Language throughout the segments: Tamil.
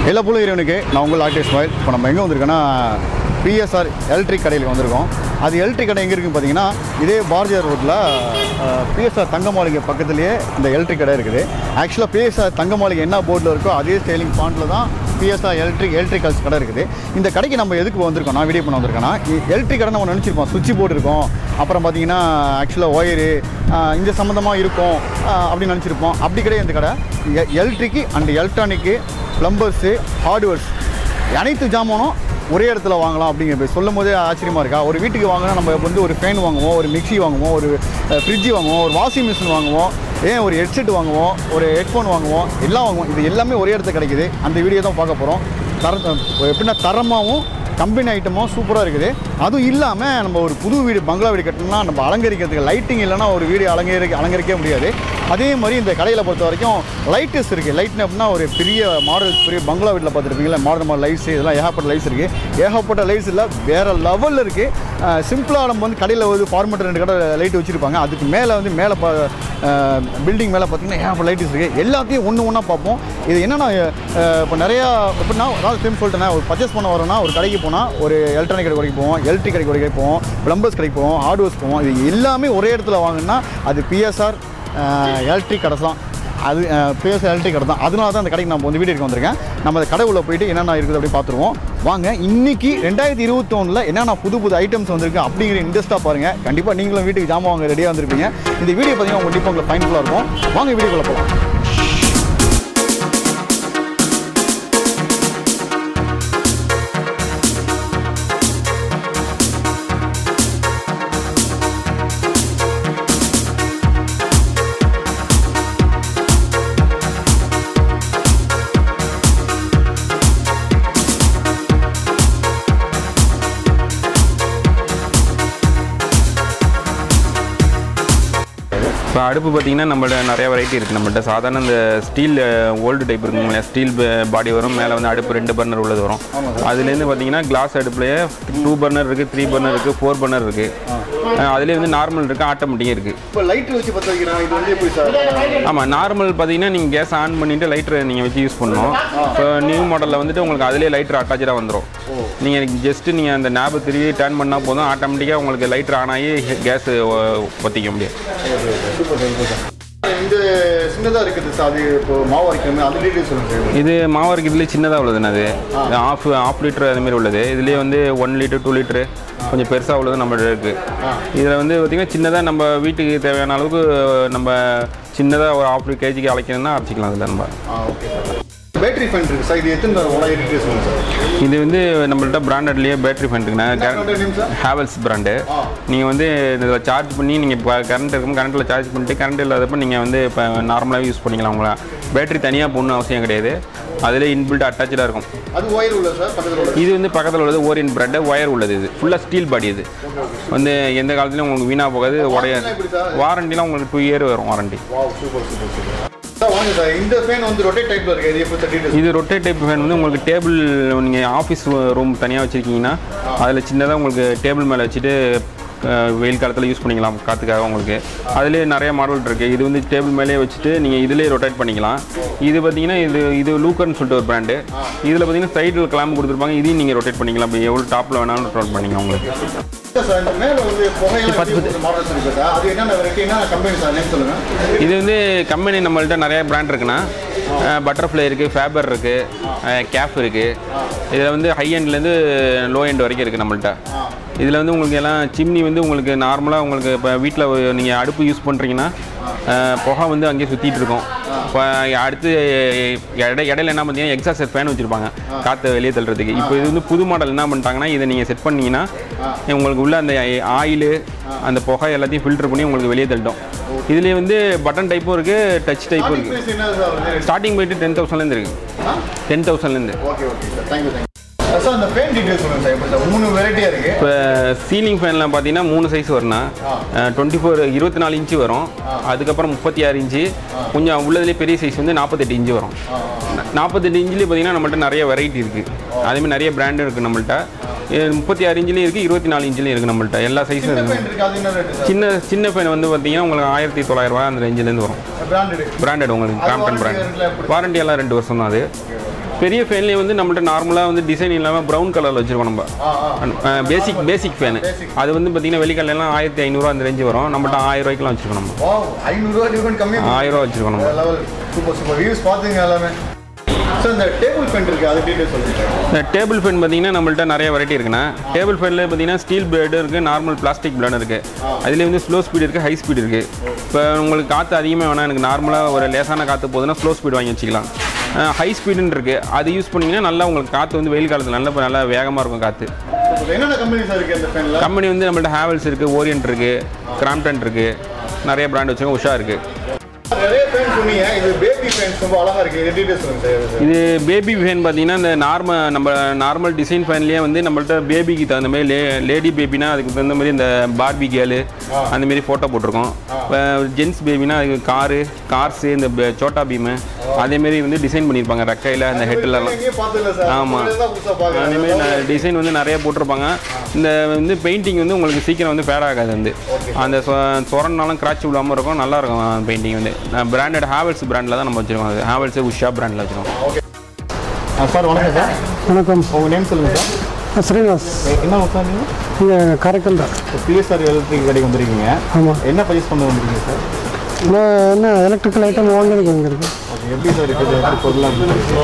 எல்லா புள்ள இறைவனுக்கு நான் உங்கள் ஆர்டிஸ்ட் ஸ்மைல் இப்போ நம்ம எங்கே வந்திருக்கோன்னா பிஎஸ்ஆர் எலக்ட்ரிக் கடையில் வந்திருக்கோம் அது எலக்ட்ரிக் கடை எங்கே இருக்குன்னு பார்த்தீங்கன்னா இதே பாரதியார் ரோட்டில் பிஎஸ்ஆர் தங்க மாளிகை பக்கத்துலேயே இந்த எலக்ட்ரிக் கடை இருக்குது ஆக்சுவலாக பிஎஸ்ஆர் தங்க மாளிகை என்ன போர்டில் இருக்கோ அதே ஸ்டைலிங் பாண்டில் தான் பிஎஸ்ஆர் எலக்ட்ரிக் எலக்ட்ரிக்கல்ஸ் கடை இருக்குது இந்த கடைக்கு நம்ம எதுக்கு வந்திருக்கோம் நான் வீடியோ பண்ண வந்திருக்கேன்னா எலக்ட்ரிக் கடை நம்ம நினச்சிருப்போம் சுவிட்ச் போர்டு இருக்கும் அப்புறம் பார்த்தீங்கன்னா ஆக்சுவலாக ஒயரு இந்த சம்மந்தமாக இருக்கும் ஆஹ் அப்படின்னு நினச்சிருப்போம் அப்படி கிடையாது இந்த கடை electric and electronic plumbers hardwares அனைத்து ஜாமானும் ஒரே இடத்துல வாங்கலாம் அப்படிங்கிற சொல்லும் போதே ஆச்சரியமாக இருக்கா ஒரு வீட்டுக்கு வாங்கினா நம்ம வந்து ஒரு ஃபேன் வாங்குவோம் ஒரு மிக்ஸி வாங்குவோம் ஒரு ஃப்ரிட்ஜ் வாங்குவோம் ஒரு வாஷிங் மிஷின் வாங்குவோம் ஏன் ஒரு ஹெட்செட் வாங்குவோம் ஒரு ஹெட்ஃபோன் வாங்குவோம் எல்லாம் வாங்குவோம் இது எல்லாமே ஒரே இடத்துல கிடைக்குது அந்த வீடியோ தான் பார்க்க போகிறோம் தர எப்படின்னா தரமாகவும் கம்பெனி ஐட்டமும் சூப்பராக இருக்குது அதுவும் இல்லாமல் நம்ம ஒரு புது வீடு பங்களா வீடு கட்டணும்னா நம்ம அலங்கரிக்கிறதுக்கு லைட்டிங் இல்லைன்னா ஒரு வீடு அலங்கரிக்க அலங்கரிக்கவே முடியாது அதே மாதிரி இந்த கடையில் பொறுத்த வரைக்கும் லைட்டஸ் இருக்குது லைட்னு அப்படின்னா ஒரு பெரிய மாடல் பெரிய பங்களா வீட்டில் பார்த்துருப்பீங்களா மாடல் மாடல் லைட்ஸ் இதெல்லாம் ஏகப்பட்ட லைட்ஸ் இருக்குது ஏகப்பட்ட லைட்ஸ் இல்லை வேறு லெவலில் இருக்குது சிம்பிளாக நம்ம வந்து கடையில் வந்து ஃபார்மெட் ரெண்டு கடை லைட் வச்சுருப்பாங்க அதுக்கு மேலே வந்து மேலே பா பில்டிங் மேலே பார்த்தீங்கன்னா ஏகப்பட்ட லைட்ஸ் இருக்குது எல்லாத்தையும் ஒன்று ஒன்றா பார்ப்போம் இது என்னென்னா இப்போ நிறையா எப்படின்னா அதாவது திரும்ப சொல்லிட்டேன்னா ஒரு பர்ச்சேஸ் பண்ண வரோன்னா ஒரு கடைக்கு போனால் ஒரு எலக்ட்ரானிக் கடை கடைக்கு போவோம் எலக்ட்ரிக் கடை கடைக்கு போவோம் ப்ளம்பர்ஸ் கடைக்கு போவோம் ஹார்ட்வேர்ஸ் போவோம் இது எல்லாமே ஒரே இடத்துல வாங்கினா அது பிஎஸ்ஆர் எலக்ட்ரிக் கடை தான் அது பிஎஸ்ஆர் எலக்ட்ரிக் கடை தான் அதனால தான் அந்த கடைக்கு நான் வந்து வீடியோ எடுக்க வந்திருக்கேன் நம்ம அந்த கடை உள்ள போயிட்டு என்னென்ன இருக்குது அப்படி பார்த்துருவோம் வாங்க இன்னைக்கு ரெண்டாயிரத்தி இருபத்தொன்னில் என்னென்ன புது புது ஐட்டம்ஸ் வந்திருக்கு அப்படிங்கிற இன்ட்ரெஸ்ட்டாக பாருங்கள் கண்டிப்பாக நீங்களும் வீட்டுக்கு ஜாமான் வாங்க ரெடியாக வந்திருப்பீங்க இந்த வீடியோ பார்த்தீங்கன்னா உங்களுக்கு கண்டிப்பாக உங்களுக்கு பயன்ஃபுல்லாக இருக்கும் வாங்க வீடியோக்குள்ள போகலாம் இப்போ அடுப்பு பார்த்தீங்கன்னா நம்மள்ட்ட நிறைய வெரைட்டி இருக்குது நம்மள்ட்ட சாதாரண இந்த ஸ்டீல் ஓல்டு டைப் இருக்குங்களா ஸ்டீல் பாடி வரும் மேலே வந்து அடுப்பு ரெண்டு பர்னர் உள்ளது வரும் அதுலேருந்து பார்த்தீங்கன்னா கிளாஸ் அடுப்புலேயே டூ பர்னர் இருக்குது த்ரீ பர்னர் இருக்குது ஃபோர் பர்னர் இருக்குது அதுலேயே வந்து நார்மல் இருக்குது ஆட்டோமேட்டிக்கும் இருக்குது இப்போ லைட் வச்சு பற்ற வைக்கிறேன் இது வந்து எப்படி சார் ஆமாம் நார்மல் பார்த்தீங்கன்னா நீங்கள் கேஸ் ஆன் பண்ணிவிட்டு லைட்டரை நீங்கள் வச்சு யூஸ் பண்ணணும் இப்போ நியூ மாடலில் வந்துட்டு உங்களுக்கு அதிலே லைட்டர் அட்டாச்சாக வந்துடும் நீங்கள் ஜஸ்ட்டு நீங்கள் அந்த நேபை திரும்பி டர்ன் பண்ணால் போதும் ஆட்டோமேட்டிக்காக உங்களுக்கு லைட்டர் ஆன் ஆகி கேஸ் பற்றிக்க முடியும் சூப்பர் சார் சூப்பர் சார் இந்த சின்னதாக இருக்குது சார் அது இப்போ மாவு அரைக்கணும் அது டீட்டெயில் சொல்லுங்கள் இது மாவருக்கு இதுலேயே சின்னதாக உள்ளதுண்ணா அது ஆஃப் ஆஃப் லிட்டர் அதுமாரி உள்ளது இதுலேயே வந்து ஒன் லிட்டர் டூ லிட்டரு கொஞ்சம் பெருசாக உள்ளது நம்மள்ட்ட இருக்குது இதில் வந்து பார்த்திங்கன்னா சின்னதாக நம்ம வீட்டுக்கு தேவையான அளவுக்கு நம்ம சின்னதாக ஒரு ஆஃப் கேஜிக்கு அழைக்கணும்னா அரைச்சிக்கலாம் அதில் நம்ம ஆ ஓகே சார் பேட்டரி ஃபேன் இருக்குது சார் இது எத்தனை உடைய டீட்டெயில் சொல்லுங்கள் சார் இது வந்து நம்மள்ட்ட பிராண்டட்லேயே பேட்டரி ஃபேன் brand இருக்குண்ணா name, sir? ஹேவல்ஸ் பிராண்டு ஆ. நீங்கள் வந்து இதில் சார்ஜ் பண்ணி நீங்கள் இப்போ கரண்ட் இருக்கும் கரண்ட்டில் சார்ஜ் பண்ணிட்டு கரண்ட் இல்லாதப்போ நீங்கள் வந்து இப்போ நார்மலாகவே யூஸ் பண்ணிக்கலாம் உங்களை பேட்டரி தனியாக போடணும் அவசியம் கிடையாது அதிலே இன்பில்ட் அட்டாச்சாக இருக்கும் அது ஒயர் உள்ள சார் பக்கத்தில் உள்ள இது வந்து பக்கத்தில் உள்ளது ஓரியன் பிராண்டு ஒயர் உள்ளது இது ஃபுல்லாக ஸ்டீல் பாடி இது வந்து எந்த காலத்துலையும் உங்களுக்கு வீணாக போகாது உடையாது எப்படி சார்? வாரண்டிலாம் உங்களுக்கு டூ இயர் வரும் warranty wow super super super sir வாங்க சார் இந்த ஃபேன் வந்து ரொட்டேட் டைப்பில் இருக்குது இது எப்படி சார் டீட்டெயில் இது ரொட்டேட் டைப் ஃபேன் வந்து உங்களுக்கு டேபிள் நீங்கள் ஆஃபீஸ் ரூம் தனியாக வச்சுருக்கீங்கன்னா அதில் சின்னதாக உங்களுக்கு டேபிள் மேலே வச்சுட்டு அஹ், வெயில் காலத்தில் யூஸ் பண்ணிக்கலாம் காற்றுக்காக உங்களுக்கு அதுலேயே நிறைய மாடல் இருக்குது இது வந்து டேபிள் மேலேயே வச்சுட்டு நீங்கள் இதிலே ரொட்டேட் பண்ணிக்கலாம் இது பார்த்தீங்கன்னா இது இது லூக்கர்னு சொல்லிட்டு ஒரு பிராண்டு இதில் பார்த்தீங்கன்னா சைடில் கிளாம்பு கொடுத்துருப்பாங்க இதையும் நீங்கள் ரொட்டேட் பண்ணிக்கலாம் இப்போ எவ்வளோ டாப்பில் வேணாலும் ரொட்டேட் பண்ணிக்கலாம் உங்களுக்கு சார் இந்த மேலே வந்து புகையெல்லாம் மாடல்ஸ் இருக்குது சார் அது என்னென்ன வெரைட்டி என்னென்ன கம்பெனி சார் நேம் சொல்லுங்கள் இது வந்து கம்பெனி நம்மள்ட்ட நிறைய பிராண்ட் இருக்குண்ணா பட்டர்ஃப்ளை இருக்குது ஃபேபர் இருக்குது கேஃப் இருக்குது இதில் வந்து ஹை எண்ட்லேருந்து லோ எண்ட் வரைக்கும் இருக்குது நம்மள்ட்ட இதில் வந்து உங்களுக்கு எல்லாம் சிம்னி வந்து உங்களுக்கு நார்மலாக உங்களுக்கு இப்போ வீட்டில் நீங்கள் அடுப்பு யூஸ் பண்ணுறீங்கன்னா அஹ், புகை வந்து அங்கேயே சுற்றிட்டு இருக்கும் இப்போ அடுத்து இடை இடையில என்ன பார்த்தீங்கன்னா எக்ஸாஸ்ட் ஃபேன் வச்சுருப்பாங்க காற்றை வெளியே தள்ளுறதுக்கு இப்போ இது வந்து புது மாடல் என்ன பண்ணிட்டாங்கன்னா இதை நீங்கள் செட் பண்ணீங்கன்னா உங்களுக்கு உள்ள அந்த ஆயிலு அந்த புகை எல்லாத்தையும் ஃபில்டர் பண்ணி உங்களுக்கு வெளியே தள்ளிட்டோம் இதுலேயே வந்து பட்டன் டைப்பும் இருக்குது டச் டைப்பும் இருக்குது ப்ரைஸ் என்ன சார் வந்து ஸ்டார்டிங் போயிட்டு டென் தௌசண்ட்லேருந்து இருக்குது டென் தௌசண்ட்லேருந்து okay okay sir thank you thank you sir அந்த ஃபேன் டீட்டெயில் சொல்லுங்கள் சார் எப்படி சார் மூணு வெரைட்டியாக இருக்குது இப்போ சீலிங் ஃபேன்லாம் பார்த்தீங்கன்னா மூணு சைஸ் வரும்னா டுவெண்ட்டி ஃபோர் இருபத்தி நாலு இன்ச்சு வரும் அதுக்கப்புறம் முப்பத்தி ஆறு இன்ச்சு கொஞ்சம் உள்ளதுலேயே பெரிய சைஸ் வந்து நாற்பத்தெட்டு இன்ச்சு வரும் நாற்பத்தெட்டு இன்ச்சிலே பார்த்தீங்கன்னா நம்மள்ட்ட நிறைய வெரைட்டி இருக்குது அதேமாதிரி நிறைய பிராண்டும் இருக்குது நம்மள்ட்ட முப்பத்தி ஆறு இன்ச்லேயும் இருக்குது இருபத்தி நாலு இன்ச்லேயும் இருக்குது நம்மள்ட்ட எல்லா சைஸும் சின்ன இருக்குது ஃபேன் இருக்குது அது என்ன ரேட்டு சார் சின்ன சின்ன ஃபேன் வந்து பார்த்தீங்கன்னா உங்களுக்கு ஆயிரத்தி தொள்ளாயிரரூவா அந்த ரேஞ்சிலேருந்து வரும் பிராண்டடு பிராண்டட் உங்களுக்கு அது கிராம்டன் warranty பிராண்ட் எல்லாம் எப்படி? வாரண்டி எல்லாம் ரெண்டு வருஷம் தான் அது பெரிய ஃபேன்லேயே வந்து நம்மள்ட்ட நார்மலாக வந்து டிசைன் இல்லாமல் ப்ரௌன் கலரில் வச்சுருக்கோம் நம்ம பேசிக் பேசிக் ஃபேனு அது வந்து பார்த்தீங்கன்னா வெளிக்கல்லாம் ஆயிரத்தி ஐநூறுரூவா அந்த ரேஞ்சு வரும் நம்மள்ட்ட ஆயிரம் ரூபாய்க்குலாம் வச்சுருக்கோம் நம்ம வா ஐநூறுரூவா டிஃபரெண்ட் கம்மி ஆயிரம் ரூபா வச்சுருக்கோம் நம்ம லெவல் சூப்பர் சூப்பர் வியூஸ் பார்த்துங்க எல்லாமே சார் இந்த டேபிள் ஃபேன் இருக்குது அது டீட்டெயில் சொல்லுங்கள் இந்த டேபிள் ஃபேன் பார்த்தீங்கன்னா நம்மள்ட்ட நிறைய வெரைட்டி இருக்குண்ணா டேபிள் ஃபேனில் பார்த்தீங்கன்னா ஸ்டீல் பிளேடு இருக்குது நார்மல் பிளாஸ்டிக் பிளேடு இருக்குது அதுலேயே வந்து ஸ்லோ ஸ்பீடு இருக்குது ஹை ஸ்பீடு இருக்குது இப்போ உங்களுக்கு காற்று அதிகமாக வேணாம் எனக்கு நார்மலாக ஒரு லேசான காற்று போகுதுன்னா ஸ்லோ ஸ்பீடு வாங்கி வச்சுக்கலாம் ஹை ஸ்பீடுன்னு இருக்குது அது யூஸ் பண்ணிங்கன்னா நல்லா உங்களுக்கு காற்று வந்து வெயில் காலத்தில் நல்லா நல்லா வேகமாக இருக்கும் காற்று என்னென்ன கம்பெனி சார் இருக்குது அந்த ஃபேனில் கம்பெனி வந்து நம்மள்ட்ட ஹேவல்ஸ் இருக்குது ஓரியன்ட் இருக்குது கிராம்டன் இருக்குது நிறைய பிராண்ட் வச்சுருக்கோம் உஷா இருக்குது நிறைய ஃபேன் சொன்னீங்க இது பேபி ஃபேன்ஸ் ரொம்ப அழகாக இருக்குது இது டீட்டெயில் சொல்லுங்கள் சார் இது பேபி ஃபேன் பார்த்தீங்கன்னா இந்த நார்மல் நம்ம நார்மல் டிசைன் ஃபேன்லேயே வந்து நம்மள்ட்ட பேபிக்கு தகுந்த மாதிரி லே லேடி பேபினா அதுக்கு தகுந்த மாதிரி இந்த பார்பி கேலு அந்த மாதிரி ஃபோட்டோ போட்டிருக்கோம் இப்போ ஜென்ஸ் பேபினா அதுக்கு காரு கார்ஸு இந்த ப- சோட்டா பீமு அதேமாரி வந்து டிசைன் பண்ணியிருப்பாங்க ரெக்கையில் இந்த ஹெட்லலாம் எங்கேயும் பார்த்ததில்ல சார் ஆமா. தான் புதுசாக பார்க்குறேன் அதேமாரி டிசைன் வந்து நிறைய போட்டிருப்பாங்க இந்த வந்து பெயிண்டிங் வந்து உங்களுக்கு சீக்கிரம் வந்து ஃபேட் ஆகாது வந்து அந்த சொரன்னாலும் கிராச் விடாமல் இருக்கும் நல்லா இருக்கும் பெயிண்டிங் வந்து பிராண்டட் ஹேவல்ஸ் பிராண்டில் தான் நம்ம வச்சுருக்கோம் அது ஹேவல்ஸ் உஷா பிராண்டில் வச்சுருக்கோம் ஓகே சார் வணக்கம் சார் வணக்கம் உங்கள் நேம் சொல்லுங்கள் சார் ஸ்ரீனிவாஸ் என்ன சார் நீங்கள் இங்கே காரைக்கால் தான் பிஎஸ்ஆர் எலக்ட்ரிக் கடைக்கு வந்திருக்கீங்க ஆமாம் என்ன பர்ச்சேஸ் பண்ண வந்திருக்கீங்க சார் நான் என்ன எலக்ட்ரிக்கல் ஐட்டம் வாங்கிருக்கு இங்கே இருக்கு ஓகே எப்படி சார் இருக்குது எப்படி பொருளாக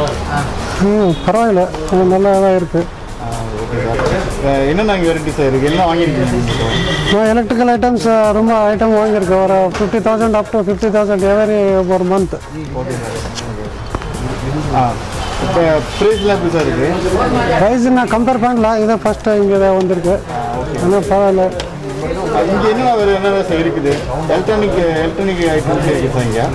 ம் பரவாயில்ல இது நல்லா தான் இருக்குது ஓகே சார் என்னென்ன வெரைட்டி சார் இருக்குது என்ன வாங்கியிருக்கீங்க நான் எலக்ட்ரிக்கல் ஐட்டம்ஸ் ரொம்ப ஐட்டம் வாங்கியிருக்கேன் ஒரு fifty thousand up to fifty thousand every ஒரு மந்த் ஓகே சார் ஆ இப்போ ப்ரைஸ்லாம் எப்படி சார் இருக்குது ப்ரைஸ் நான் கம்பேர் பண்ணல இதை ஃபஸ்ட்டு இங்கே தான் வந்திருக்கு ஆனால் பரவாயில்ல இங்கே என்னென்ன வேறு என்னென்ன சார் இருக்குது எலக்ட்ரானிக் எலக்ட்ரானிக் ஐட்டம்ஸ் இருக்குது சார் இங்கே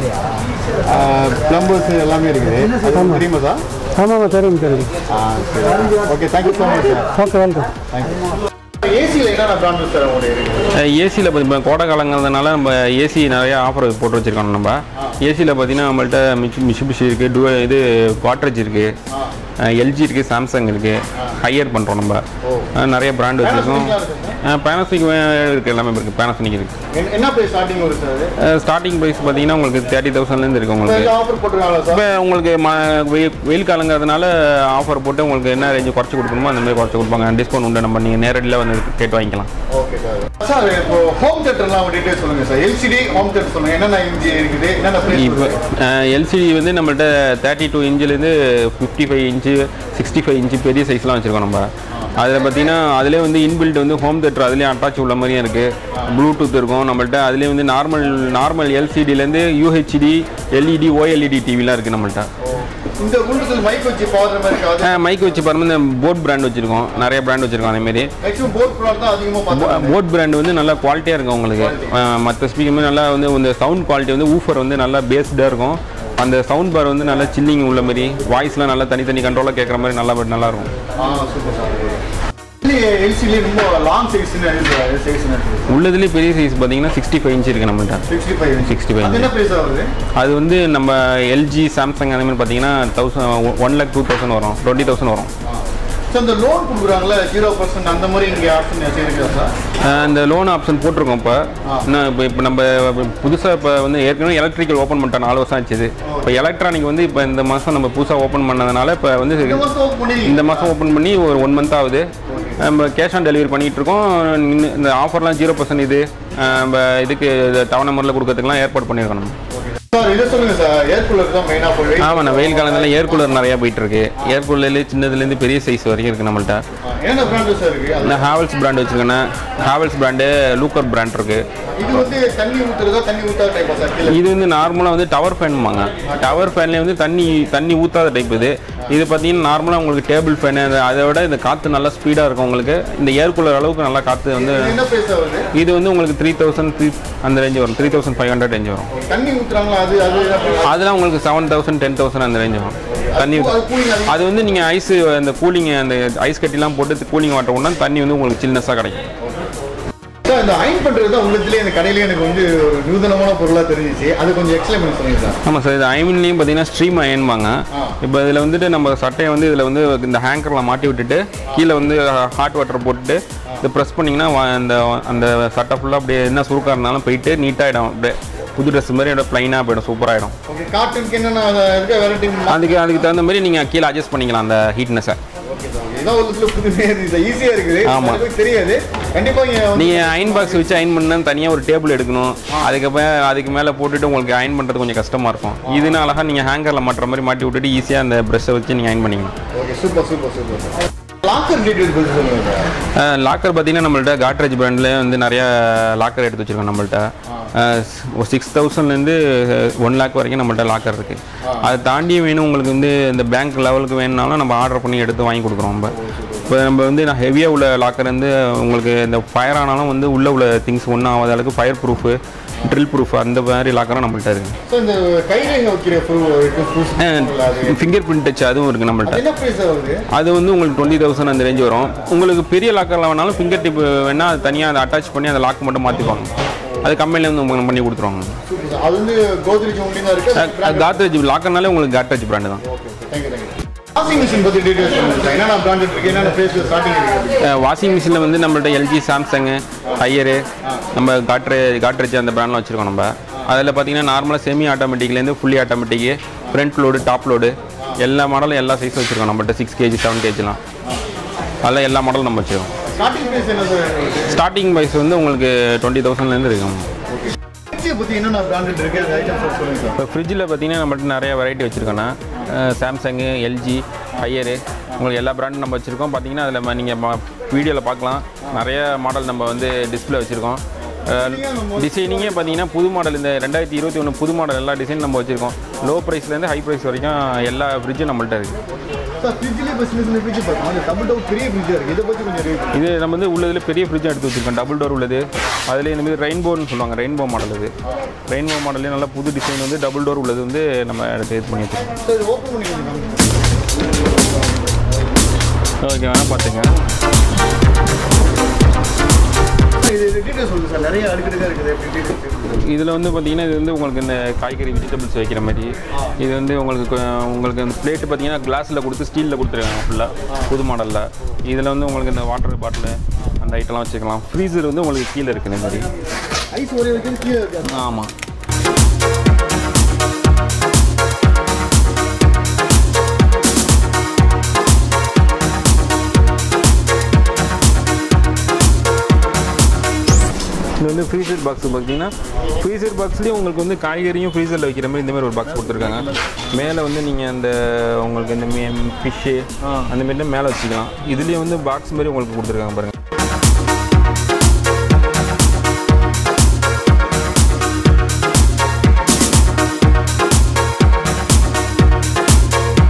ப்ளம்பர்ஸ் எல்லாமே இருக்குது அது உங்களுக்கு தெரியுமா சார் ஆமாம் தெரியும் தெரியும் ஆ சரி okay thank you so much sir okay welcome thank you ஏசியில் என்னென்ன பிராண்ட் சார் உங்களுடைய இருக்குது ஏசியில் இப்போ கோடை காலங்கிறதுனால நம்ம ஏசி நிறைய ஆஃபர் போட்டு வச்சுருக்கோம் நம்ம ஏசியில் பார்த்தீங்கன்னா நம்மள்ட்ட மிச்சு மிஷிபிஷி இருக்குது டுவ இது குவாட்ரேஜ் இருக்குது எல்ஜி இருக்குது சாம்சங் இருக்குது ஹையர் பண்ணுறோம் நம்ம அஹ் நிறைய பிராண்ட் வச்சுருக்கோம் பேனசோனிக் இருக்குது எல்லாமே இருக்குது பேனசோனிக் இருக்குது என்ன- என்ன ப்ரைஸ் ஸ்டார்டிங் வரும் சார் ஸ்டார்டிங் ப்ரைஸ் பார்த்தீங்கன்னா உங்களுக்கு தேர்ட்டி தௌசண்ட்லேருந்து இருக்குது உங்களுக்கு ஆஃபர் போட்டுருக்காங்களா சார் இப்போ உங்களுக்கு ம வெயில் வெயில் காலங்கிறதுனால ஆஃபர் போட்டு உங்களுக்கு என்ன ரேஞ்சு குறைச்சி கொடுக்கணுமோ அந்த மாதிரி குறைச்சி கொடுப்பாங்க டிஸ்கவுண்ட் உண்டு நம்ம நீங்கள் நேரடியில் வந்து கேட்டு வாங்கிக்கலாம் ஓகே சார் சார் இப்போ ஹோம் தேட்டர்லாம் டீட்டெயில் சொல்லுங்கள் சார் எல்சிடி ஹோம் தேட்டர் சொல்லுங்கள் என்னென்ன இன்ச்சு இருக்குது என்னென்ன இப்போ ப்ரைஸ் எல்சிடி வந்து நம்மள்ட்ட தேர்ட்டி டூ இன்ச்சிலேருந்து fifty five inch sixty five inch பெரிய சைஸ்லாம் வச்சுருக்கோம் நம்ம அதில் பார்த்தீங்கன்னா அதிலே வந்து இன்பில்ட் வந்து ஹோம் தேட்டர் அதுலேயும் அட்டாச் உள்ள மாதிரியும் இருக்குது ப்ளூடூத் இருக்கும் நம்மள்ட்ட அதுலேயே வந்து நார்மல் நார்மல் எல்சிடிலேருந்து யூஹெச்டி எல்இடி ஓஎல்இடி டிவிலாம் இருக்குது நம்மள்ட்ட இந்த கூட்டத்தில் மைக் வச்சு பாடுற மாதிரி இருக்காது மைக் வச்சு பாருங்க இந்த போட் பிராண்ட் வச்சுருக்கோம் நிறைய பிராண்ட் வச்சுருக்கோம் அதேமாரி மேக்ஸிமம் போர்ட் ப்ராடக்ட் தான் அதிகமாக பார்த்துருக்கேன் போட் பிராண்ட் வந்து நல்லா குவாலிட்டியாக இருக்கும் உங்களுக்கு மற்ற ஸ்பீக்கர் நல்லா வந்து இந்த சவுண்ட் குவாலிட்டி வந்து ஊஃபர் வந்து நல்லா பேஸ்டாக இருக்கும் அந்த சவுண்ட் பார் வந்து நல்லா சில்லிங் உள்ள மாதிரி வாய்ஸ்லாம் நல்லா தனித்தனி கண்ட்ரோலாக கேட்குற மாதிரி நல்லா நல்லா இருக்கும் ஆ சூப்பர் சார் எல்சிலே ரொம்ப லாங் சைஸ்னு சைஸ்னு இருக்குது உள்ளதுலேயே பெரிய சைஸ் பார்த்தீங்கன்னா சிக்ஸ்டி ஃபைவ் இன்ச் இருக்குது நம்மள்ட்ட சிக்ஸ்டி ஃபைவ் 65 அது என்ன ப்ரைஸ் ஆகுது அது வந்து நம்ம எல்ஜி சாம்சங் அந்த மாதிரி பார்த்தீங்கன்னா thousand one lakh two thousand வரும் டுவெண்ட்டி தௌசண்ட் வரும் ஸோ இந்த லோன் கொடுக்குறாங்களே ஜீரோ பர்சன்ட் அந்த மாதிரி இங்கே ஆப்ஷன் இருக்கா சார் அஹ் இந்த லோன் ஆப்ஷன் போட்டிருக்கோம் இப்போ இன்னும் இப்போ இப்போ நம்ம புதுசாக இப்போ வந்து ஏற்கனவே எலக்ட்ரிக்கல் ஓப்பன் பண்ணிட்டோம் நாலு வருஷம் ஆச்சுது இப்போ எலக்ட்ரானிக் வந்து இப்போ இந்த மாதம் நம்ம புதுசாக ஓப்பன் பண்ணதுனால இப்போ வந்து இந்த மாதம் ஓப்பன் பண்ணி இந்த மாதம் ஓப்பன் பண்ணி ஒரு ஒன் மந்த் ஆகுது நம்ம கேஷ் ஆன் டெலிவரி பண்ணிகிட்டு இருக்கோம் இன்னும் இந்த ஆஃபர்லாம் ஜீரோ பர்சன்ட் இது அஹ் நம்ம இதுக்கு தவணை முறையில் கொடுக்கறதுக்குலாம் ஏற்பாடு பண்ணியிருக்கோம் நம்ம சார் இதை சொல்லுங்க சார் ஏர் கூலர் தான் மெயினாக போய் ஆமாண்ணா வெயில் காலத்தில் ஏர் கூலர் நிறையா போயிட்டு இருக்கு ஏர் கூலர்லேயே சின்னதுலேருந்து பெரிய சைஸ் வரைக்கும் இருக்குது நம்மள்ட்ட என்ன பிராண்டு சார் இருக்கு அது இந்த ஹாவல்ஸ் பிராண்ட் வச்சுருக்கேண்ணா ஹாவல்ஸ் பிராண்டு லூக்கர் பிராண்ட் இருக்குது இது வந்து தண்ணி ஊற்றுறதா தண்ணி ஊற்றாத டைப்பா சார் கீழே இது வந்து நார்மலாக வந்து டவர் ஃபேன்பாங்க டவர் ஃபேன்லேயே வந்து தண்ணி தண்ணி ஊற்றாத டைப் இது இது பார்த்தீங்கன்னா நார்மலாக உங்களுக்கு டேபிள் ஃபேனு அதை விட இந்த காற்று நல்லா ஸ்பீடாக இருக்கும் உங்களுக்கு இந்த ஏர் கூலர் அளவுக்கு நல்லா காற்று வந்து இது என்ன ப்ரைஸ் ஆகுது இது வந்து உங்களுக்கு த்ரீ தௌசண்ட் த்ரீ அந்த ரேஞ்சு வரும் three thousand five hundred range வரும் தண்ணி ஊற்றுறாங்களா அது அது என்ன price? அதெல்லாம் உங்களுக்கு செவன் தௌசண்ட் டென் தௌசண்ட் அந்த ரேஞ்சு வரும் தண்ணி அது கூலிங் அதிகம் அது வந்து நீங்கள் ஐஸ் அந்த கூலிங் அந்த ஐஸ் கட்டிலாம் போட்டு கூலிங் வாட்டர் கொண்டா தண்ணி வந்து உங்களுக்கு சில்னஸாக கிடைக்கும் சார் இந்த அயன் பண்ணுறது தான் உங்களுக்குலேயே இந்த கடையிலே எனக்கு வந்து ஒரு நூதனமான பொருளாக தெரிஞ்சிச்சு அது கொஞ்சம் எக்ஸ்பிளைன் பண்ணி சொல்லுங்க சார் ஆமாம் சார் இது ஐமன்லேயும் பார்த்தீங்கன்னா ஸ்ட்ரீம் அயன்பாங்க ஆ. இப்போ இதில் வந்துட்டு நம்ம சட்டையை வந்து இதில் வந்து இந்த ஹேங்கரில் மாட்டி விட்டுட்டு கீழே வந்து ஹாட் வாட்டர் போட்டுட்டு இதை ப்ரெஸ் பண்ணிங்கன்னா வா- அந்த அந்த சட்டை ஃபுல்லாக அப்படியே என்ன சுருக்காக இருந்தாலும் போயிட்டு நீட்டாகிடும் அப்படியே புது ட்ரெஸ் மாதிரி ப்ளைனாக போயிடும் சூப்பராகிடும் ஓகே காட்டனுக்கு என்னென்ன இருக்க வெரைட்டி அதுக்கு அதுக்கு தகுந்த மாதிரி நீங்கள் கீழே அட்ஜஸ்ட் பண்ணிக்கலாம் அந்த ஹீட்னஸை ஓகே சார் இதான் ஒரு சில புதுமையாக இருக்குது சார் ஈஸியாக இருக்குது ஆமா. நிறைய பேருக்கு தெரியாது கண்டிப்பாக இங்கே வந்து நீங்கள் அயன் பாக்ஸ் வச்சு அயன் பண்ணா தனியாக ஒரு டேபிள் எடுக்கணும் அதுக்கப்புறம் அதுக்கு மேலே போட்டுட்டு உங்களுக்கு அயன் பண்ணுறது கொஞ்சம் கஷ்டமாக இருக்கும் இதுனா அழகாக நீங்கள் ஹேங்கரில் மாட்டுற மாதிரி மாட்டி விட்டுட்டு ஈஸியாக அந்த ப்ரெஷ்ஷை வச்சு நீங்கள் அயன் பண்ணிக்கலாம் okay super super super locker டீட்டெயில்ஸ் பற்றி சொல்லுங்கள் சார் லாக்கர் பார்த்தீங்கன்னா நம்மள்ட்ட காட்ரேஜ் பிராண்ட்லேயே வந்து நிறைய லாக்கர் எடுத்து வச்சிருக்கோம் நம்மள்ட்ட ஒரு சிக்ஸ் தௌசண்ட்லேருந்து ஒன் லேக் வரைக்கும் நம்மள்ட்ட லாக்கர் இருக்குது அதை தாண்டி வேணும் உங்களுக்கு வந்து இந்த பேங்க் லெவலுக்கு வேணும்னாலும் நம்ம ஆர்டர் பண்ணி எடுத்து வாங்கி கொடுக்குறோம் நம்ம இப்போ நம்ம வந்து நான் ஹெவியாக உள்ள லாக்கர் வந்து உங்களுக்கு இந்த ஃபயர் ஆனாலும் வந்து உள்ளே உள்ள திங்ஸ் ஒன்றும் ஆகாத அளவுக்கு ஃபயர் ப்ரூஃபு ட்ரில் ப்ரூஃப் அந்த மாதிரி லாக்கரும் நம்மள்ட்ட இருக்குது ஸோ இந்த கையில் எங்கே வைக்கிற ப்ரூஃப் அது ஃபிங்கர் பிரிண்ட் டச் அதுவும் இருக்குது நம்மள்ட்ட அது என்ன ப்ரைஸ் வருது அது வந்து உங்களுக்கு டுவெண்ட்டி தௌசண்ட் அந்த ரேஞ்ச் வரும் உங்களுக்கு பெரிய லாக்கரில் வேணாலும் ஃபிங்கர் டிப் வேணால் அது தனியாக அதை அட்டாச் பண்ணி அந்த லாக் மட்டும் மாற்றிப்பாங்க அது கம்பெனியில் வந்து உங்களுக்கு பண்ணி கொடுத்துருவாங்க சூப்பர் சார் அது வந்து கோத்ரேஜ் ஒன்லி தான் இருக்குது காத்ரேஜ் லாக்கர்னாலே உங்களுக்கு காட்ரேஜ் பிராண்டு தான் okay thank you thank you washing machine பற்றி டீட்டெயில்ஸ் சொல்லுங்கள் சார் என்னென்ன பிராண்ட் இருக்குது என்னென்ன ப்ரைஸ் ஸ்டார்டிங் இருக்குது வாஷிங் மிஷினில் வந்து நம்மள்ட்ட எல்ஜி சாம்சங்கு ஹையரு நம்ம காட்ரே காட்ரேஜ் அந்த பிராண்ட்லாம் வச்சுருக்கோம் நம்ம அதில் பார்த்தீங்கன்னா நார்மலாக செமி ஆட்டோமேட்டிக்லேருந்து ஃபுல்லி ஆட்டோமேட்டிக்கு ஃப்ரண்ட் லோடு டாப் லோடு எல்லா மாடலும் எல்லா சைஸும் வச்சுருக்கோம் நம்மள்ட்ட சிக்ஸ் கேஜி செவன் கேஜிலாம் அதில் எல்லா மாடலும் நம்ம வச்சுருக்கோம் ஸ்டார்டிங் ப்ரைஸ் என்ன சார் இருக்குது ஸ்டார்டிங் ப்ரைஸ் வந்து உங்களுக்கு டுவெண்ட்டி தௌசண்ட்லேருந்து இருக்கும் ஃப்ரிட்ஜை பற்றி என்னென்ன பிராண்ட் இருக்குது அந்த ஐட்டம்ஸ் சொல்லுங்கள் சார் இப்போ ஃப்ரிட்ஜில் பார்த்தீங்கன்னா நம்மள்ட்ட நிறைய வெரைட்டி வச்சுருக்கோன்னா சாம்சங்கு எல்ஜி ஹையரு உங்களுக்கு எல்லா பிராண்டும் நம்ம வச்சுருக்கோம் பார்த்தீங்கன்னா அதில் நீங்கள் வீடியோவில் பார்க்கலாம் நிறைய மாடல் நம்ம வந்து டிஸ்பிளே வச்சுருக்கோம் டிசைனிங்கே பார்த்தீங்கன்னா புது மாடல் இந்த ரெண்டாயிரத்தி இருபத்தி ஒன்று புது மாடல் எல்லா டிசைன் நம்ம வச்சுருக்கோம் லோ ப்ரைஸ்லேருந்து ஹை ப்ரைஸ் வரைக்கும் எல்லா ஃப்ரிட்ஜும் நம்மள்ட்ட இருக்குது சார் ஃப்ரிட்ஜ்லேயே இப்போ சின்ன சின்ன ஃப்ரிட்ஜ் பார்த்தோம் அந்த டபுள் டோர் பெரிய ஃப்ரிட்ஜாக இருக்குது இதை பற்றி கொஞ்சம் ரிவ்யூ இது நம்ம வந்து உள்ளதில் பெரிய ஃப்ரிட்ஜும் எடுத்து வச்சுருக்கோம் டபுள் டோர் உள்ளது அதில் இந்த மாதிரி ரெயின்போன்னு சொல்லுவாங்க ரெயின்போ மாடல் இது ரெயின்போ மாடல்லே நல்ல புது டிசைன் வந்து டபுள் டோர் உள்ளது வந்து நம்ம எடுத்து இது பண்ணி வச்சுருக்கோம் சார் இது ஓப்பன் பண்ணி கொஞ்சம் காமிங்க. ஓகே வேணால் பார்த்துங்க இது இது டீட்டெயில்ஸ் சொல்லுங்கள் சார் நிறைய அடுக்கடுக்காக இருக்குது எப்படி டீட்டெயில்ஸ் இதில் வந்து பார்த்தீங்கன்னா இது வந்து உங்களுக்கு இந்த காய்கறி வெஜிடபிள்ஸ் வைக்கிற மாதிரி இது வந்து உங்களுக்கு கொ- உங்களுக்கு அந்த பிளேட்டு பார்த்தீங்கன்னா கிளாஸில் கொடுத்து ஸ்டீலில் கொடுத்துருக்காங்க ஃபுல்லாக புது மாடலில் இதில் வந்து உங்களுக்கு இந்த வாட்டர் பாட்டில் அந்த ஐட்டம்லாம் வச்சுக்கலாம் ஃப்ரீசர் வந்து உங்களுக்கு கீழே இருக்குது இந்த மாதிரி ஐஸ் ஒரே வைக்கிறது கீழே இருக்காது ஆமாம் இது வந்து ஃப்ரீசர் பாக்ஸ் பார்த்தீங்கன்னா ஃப்ரீசர் பாக்ஸ்லேயும் உங்களுக்கு வந்து காய்கறியும் ஃப்ரீசரில் வைக்கிற மாதிரி இந்த மாதிரி ஒரு பாக்ஸ் கொடுத்துருக்காங்க மேலே வந்து நீங்கள் அந்த உங்களுக்கு இந்த மீன் ஃபிஷ்ஷு அந்த மாதிரிலாம் மேலே வச்சுக்கலாம் இதுலேயே வந்து பாக்ஸ் மாதிரி உங்களுக்கு கொடுத்துருக்காங்க பாருங்கள்